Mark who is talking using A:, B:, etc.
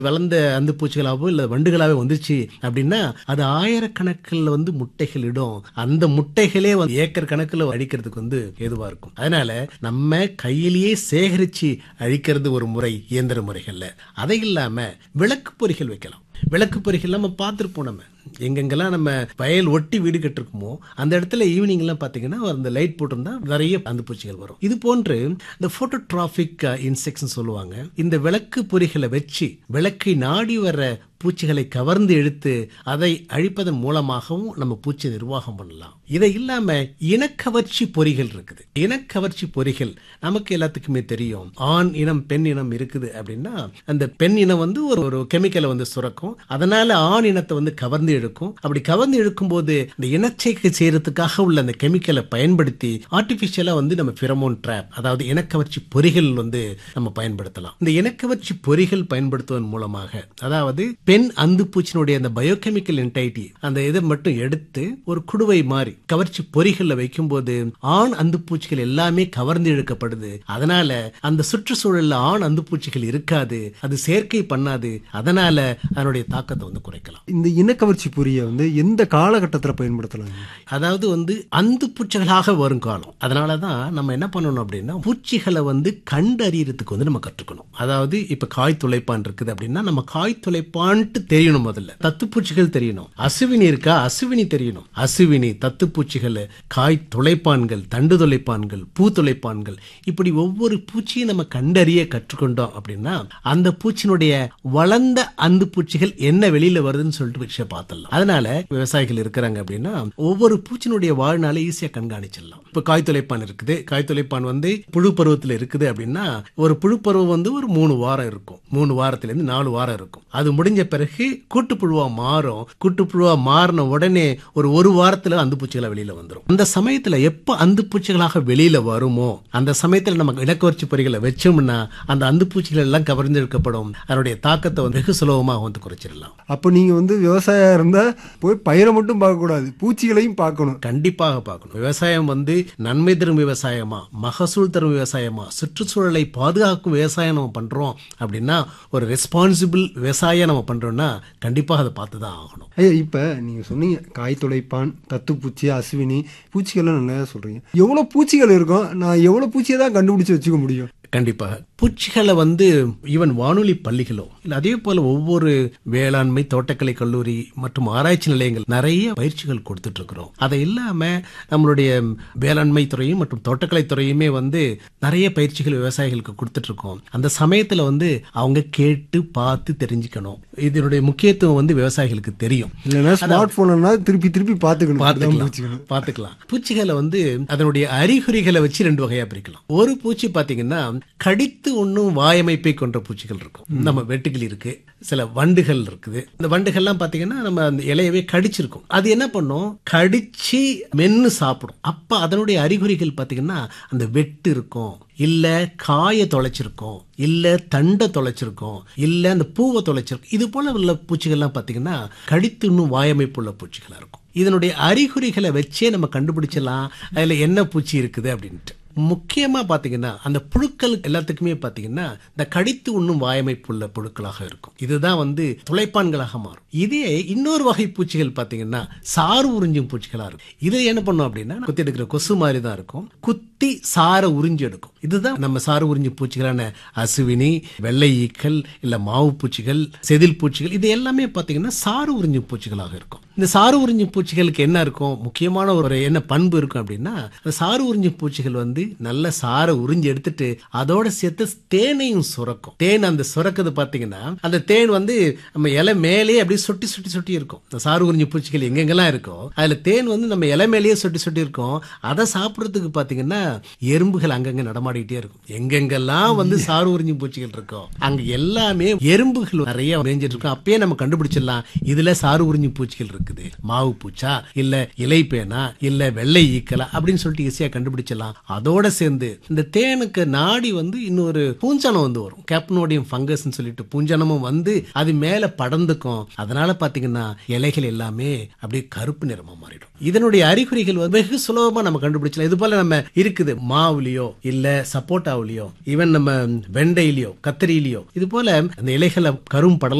A: வளர்ந்த அந்த பூச்சிகளாவோ இல்ல வண்டுகளாவோ வந்துச்சு அப்படின்னா அது ஆயிரக்கணக்கில் வந்து முட்டைகள் இடும் அந்த முட்டைகளே வந்து ஏக்கர் கணக்குல அழிக்கிறதுக்கு வந்து ஏதுவா இருக்கும் அதனால நம்ம கையிலேயே சேகரிச்சு அழிக்கிறது ஒரு முறை இயந்திர முறைகள்ல அதை இல்லாம விளக்கு பொறிகள் வைக்கலாம் விளக்கு பொறிகள் நம்ம பார்த்துருப்போம் நம்ம எங்கெங்கெல்லாம் நம்ம வயல் ஒட்டி வீடு கட்டிருக்குமோ அந்த இடத்துல ஈவினிங்லாம் பார்த்தீங்கன்னா அந்த லைட் போட்டிருந்தா நிறைய அந்த பூச்சிகள் வரும் இது போன்று இந்த போட்டோட்ராபிக் இன்செக்ட்ஸ் சொல்லுவாங்க இந்த விளக்கு பொறிகளை வச்சு விளக்கை நாடி வர்ற பூச்சிகளை கவர்ந்து இழுத்து அதை அழிப்பதன் மூலமாகவும் நம்ம பூச்சி நிர்வாகம் பண்ணலாம் இதை இல்லாம இனக்கவர்ச்சி பொறிகள் இருக்குது இனக்கவர்ச்சி பொறிகள் நமக்கு எல்லாத்துக்குமே தெரியும் ஆண் இனம் பெண் இனம் இருக்குது அப்படின்னா அந்த பெண் இனம் வந்து ஒரு ஒரு கெமிக்கலை வந்து சுரக்கும் அதனால ஆண் இனத்தை வந்து கவர்ந்து இழுக்கும் அப்படி கவர்ந்து இழுக்கும் போது இந்த இனச்சேர்க்கை செய்யறதுக்காக உள்ள அந்த கெமிக்கலை பயன்படுத்தி ஆர்டிபிஷியலா வந்து நம்ம பிறமோன் ட்ராப் அதாவது இனக்கவர்ச்சி பொறிகள் வந்து நம்ம பயன்படுத்தலாம் இந்த இனக்கவர்ச்சி பொறிகள் பயன்படுத்துவதன் மூலமாக அதாவது பெண் அந்துப்பூச்சினுடைய அந்த பயோகெமிக்கல் என்டைட்டி அந்த இதை மட்டும் எடுத்து ஒரு குடுவை மாதிரி கவர்ச்சி பொறிகள்ல வைக்கும்போது ஆண் அந்துப்பூச்சிகள் எல்லாமே கவர்ந்து இழுக்கப்படுது அதனால அந்த சுற்றுச்சூழல்ல ஆண் அந்துப்பூச்சிகள் இருக்காது அது சேர்க்கை பண்ணாது அதனால அதனுடைய தாக்கத்தை வந்து குறைக்கலாம்
B: இந்த இனக்கவர்ச்சி பொறியை வந்து எந்த காலகட்டத்தில் பயன்படுத்தலாம்
A: அதாவது வந்து அந்து பூச்சிகளாக வரும் காலம் அதனால தான் நம்ம என்ன பண்ணணும் அப்படின்னா பூச்சிகளை வந்து கண்டறியறதுக்கு வந்து நம்ம கற்றுக்கணும் அதாவது இப்ப காய் துளைப்பான் இருக்குது அப்படின்னா நம்ம காய் துளைப்பான்ட்டு தெரியணும் முதல்ல தத்துப்பூச்சிகள் தெரியணும் அசுவினி இருக்கா அசுவினி தெரியணும் அசுவினி தத்துப்பூச்சிகள் காய் துளைப்பான்கள் தண்டு துளைப்பான்கள் பூ துளைப்பான்கள் இப்படி ஒவ்வொரு பூச்சியும் நம்ம கண்டறிய கற்றுக்கொண்டோம் அப்படின்னா அந்த பூச்சியினுடைய வளர்ந்த அந்து பூச்சிகள் என்ன வெளியில வருதுன்னு சொல்லிட்டு விஷயம் பார்த்தலாம் அதனால விவசாயிகள் இருக்கிறாங்க அப்படின்னா ஒவ்வொரு பூச்சினுடைய வாழ்நாளை ஈஸியா கண்காணிச்சிடலாம் இப்ப காய் துளைப்பான் இருக்குது காய் துளைப்பான் வந்து புழு பருவத்துல இருக்குது அப்படின்னா ஒரு புழு பருவம் வந்து ஒரு மூணு வாரம் இருக்கும் மூணு வாரத்துல இருந்து நாலு வாரம் இருக்கும் அது முடிஞ்ச பிறகு கூட்டுப்புழுவா மாறும் கூட்டுப்புழுவா மாறின உடனே ஒரு ஒரு வாரத்துல அந்த பூச்சிகளை வெளியில வந்துடும் அந்த சமயத்துல எப்ப அந்த பூச்சிகளாக வெளியில வருமோ அந்த சமயத்துல நம்ம இலக்கவர்ச்சி பொறிகளை வச்சோம்னா அந்த அந்து பூச்சிகள் எல்லாம் கவர்ந்தெடுக்கப்படும் அதனுடைய தாக்கத்தை வந்து வெகு சுலபமா வந்து குறைச்சிடலாம்
B: அப்போ நீங்கள் வந்து விவசாயம் இருந்தால் போய் பயிரை மட்டும் பார்க்கக்கூடாது பூச்சிகளையும் பார்க்கணும்
A: கண்டிப்பாக பார்க்கணும் விவசாயம் வந்து நன்மை தரும் விவசாயமா மகசூல் தரும் விவசாயமா சுற்றுச்சூழலை பாதுகாக்கும் விவசாயம் நம்ம பண்றோம் அப்படின்னா ஒரு ரெஸ்பான்சிபிள் விவசாயம் நம்ம பண்றோம்னா கண்டிப்பாக அதை பார்த்து தான் ஆகணும்
B: ஐயா இப்போ நீங்கள் சொன்னீங்க காய் துளைப்பான் தத்துப்பூச்சி அஸ்வினி பூச்சிகள்லாம் நல்லா சொல்கிறீங்க எவ்வளோ பூச்சிகள் இருக்கும் நான் எவ்வளோ பூச்சியை தான் கண்டுபிடிச்சி வச்சுக்க முடியும்
A: கண்டிப்பாக பூச்சிகளை வந்து ஈவன் வானொலி பள்ளிகளோ இல்லை அதே போல ஒவ்வொரு வேளாண்மை தோட்டக்கலை கல்லூரி மற்றும் ஆராய்ச்சி நிலையங்கள் நிறைய பயிற்சிகள் கொடுத்துட்டு இருக்கிறோம் அதை இல்லாம நம்மளுடைய வேளாண்மை துறையும் மற்றும் தோட்டக்கலை துறையுமே வந்து நிறைய பயிற்சிகள் விவசாயிகளுக்கு கொடுத்துட்டு இருக்கோம் அந்த சமயத்துல வந்து அவங்க கேட்டு பார்த்து தெரிஞ்சுக்கணும் இதனுடைய முக்கியத்துவம் வந்து விவசாயிகளுக்கு தெரியும்
B: இல்லைன்னா ஸ்மார்ட் போன்லனா திருப்பி திருப்பி பார்த்துக்கணும் அதான்
A: பார்த்துக்கலாம்
B: பூச்சிகள்
A: பார்த்துக்கலாம் பூச்சிகளை வந்து அதனுடைய அறிகுறிகளை வச்சு ரெண்டு வகையா பிரிக்கலாம் ஒரு பூச்சி பாத்தீங்கன்னா கடித்து ஒண்ணும் வாயமைப்பை கொண்ட பூச்சிகள் இருக்கும் நம்ம வெட்டுக்கிளி இருக்கு சில வண்டுகள் இருக்குது இந்த வண்டுகள்லாம் பாத்தீங்கன்னா நம்ம அந்த இலையவே கடிச்சிருக்கும் அது என்ன பண்ணும் கடிச்சு மென்னு சாப்பிடும் அப்ப அதனுடைய அறிகுறிகள் பாத்தீங்கன்னா அந்த வெட்டு இருக்கும் இல்ல காய தொலைச்சிருக்கும் இல்ல தண்டை தொலைச்சிருக்கும் இல்ல அந்த பூவை தொலைச்சிருக்கும் இது போல உள்ள பூச்சிகள்லாம் பாத்தீங்கன்னா கடித்து இன்னும் வாயமைப்பு உள்ள பூச்சிகளா இருக்கும் இதனுடைய அறிகுறிகளை வச்சே நம்ம கண்டுபிடிச்சலாம் அதுல என்ன பூச்சி இருக்குது அப்படின்ட்டு முக்கியமா பாத்தீங்கன்னா அந்த புழுக்கள் எல்லாத்துக்குமே பாத்தீங்கன்னா இந்த கடித்து உண்ணும் வாயமைப்புள்ள புழுக்களாக இருக்கும் இதுதான் வந்து துளைப்பான்களாக மாறும் இதே இன்னொரு வகை பூச்சிகள் பாத்தீங்கன்னா சாறு உறிஞ்சும் பூச்சிகளா இருக்கும் இது என்ன பண்ணும் அப்படின்னா குத்தி எடுக்கிற கொசு மாதிரி தான் இருக்கும் குத்தி சாரை உறிஞ்சி எடுக்கும் இதுதான் நம்ம சாறு உறிஞ்சும் பூச்சிகளான அசுவினி வெள்ளை ஈக்கள் இல்ல மாவு பூச்சிகள் செதில் பூச்சிகள் இது எல்லாமே பாத்தீங்கன்னா சாறு உறிஞ்சும் பூச்சிகளாக இருக்கும் இந்த சாறு உறிஞ்சும் பூச்சிகளுக்கு என்ன இருக்கும் முக்கியமான ஒரு என்ன பண்பு இருக்கும் அப்படின்னா அந்த சாறு உறிஞ்சும் பூச்சிகள் வந்து நல்ல சாரை உறிஞ்சி எடுத்துட்டு அதோட சேர்த்து தேனையும் சுரக்கும் தேன் அந்த சுரக்குது பாத்தீங்கன்னா அந்த தேன் வந்து நம்ம இலை மேலேயே அப்படியே சொட்டி சொட்டி சொட்டி இருக்கும் இந்த சாறு உறிஞ்சி பூச்சிகள் எங்கெங்கெல்லாம் இருக்கோ அதுல தேன் வந்து நம்ம இலை மேலேயே சொட்டி சொட்டி இருக்கும் அதை சாப்பிடுறதுக்கு பாத்தீங்கன்னா எறும்புகள் அங்கங்க நடமாடிட்டே இருக்கும் எங்கெங்கெல்லாம் வந்து சாறு உறிஞ்சி பூச்சிகள் இருக்கோ அங்க எல்லாமே எறும்புகள் நிறைய மேய்ஞ்சிட்டு இருக்கும் அப்பயே நம்ம கண்டுபிடிச்சிடலாம் இதுல சாறு உறிஞ்சி பூச்சிகள் இருக்குது மாவு பூச்சா இல்ல இலை பேனா இல்ல வெள்ளை ஈக்கலா அப்படின்னு சொல்லிட்டு ஈஸியா கண்டுபிடிச்சிடலாம் அதோட சேர்ந்து இந்த தேனுக்கு நாடி வந்து இன்னொரு பூஞ்சனம் வந்து வரும் கேப்னோடியம் ஃபங்கஸ் சொல்லிட்டு பூஞ்சனமும் வந்து அது மேல படர்ந்துக்கும் அதனால பாத்தீங்கன்னா இலைகள் எல்லாமே அப்படியே கருப்பு நிறமா மாறிடும் இதனுடைய அறிகுறிகள் வந்து வெகு சுலபமா நம்ம கண்டுபிடிச்சலாம் இது போல நம்ம இருக்குது மாவுலயோ இல்ல சப்போட்டாவிலையோ ஈவன் நம்ம வெண்டையிலையோ கத்திரியிலையோ இது போல அந்த இலைகளை கரும் படலம்